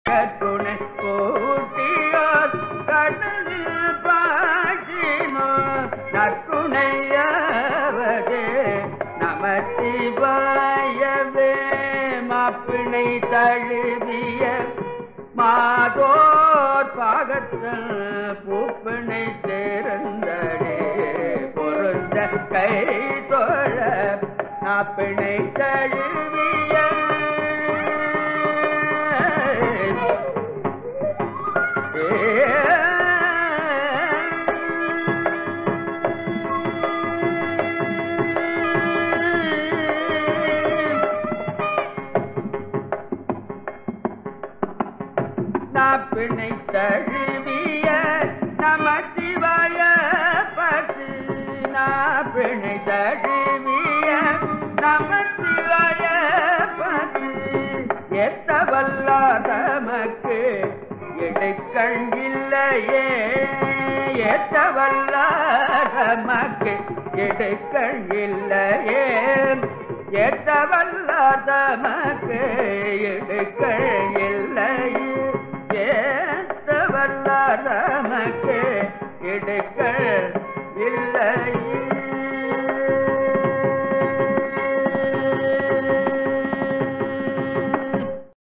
கட்டுணை கூட்டியோர் கடலில் பாட்டினோ நற்குணையாவதே நமச்சிவாயவே மாப்பிணை தழுவிய மாதோர் பாகத்தல் பூப்பிணை சேர்ந்தடே பொருந்த கை தோழ நாப்பிணை தழுவிய நாப்பிணை தழுவிய நமச்சிவாய பத்து நாப்பிணை தழுவிய நமச்சிவாய பத்து எத்த வல்லார் நமக்கு இடைக்கண் இல்லையே எத்த வல்லார் நமக்கு இடைக்கண் இல்லையே எத்த வல்லார் நமக்கு இடைக்கண் இல்லையே ஏத்த வல்லார் நமக்கு இடைக்கண் இல்லையே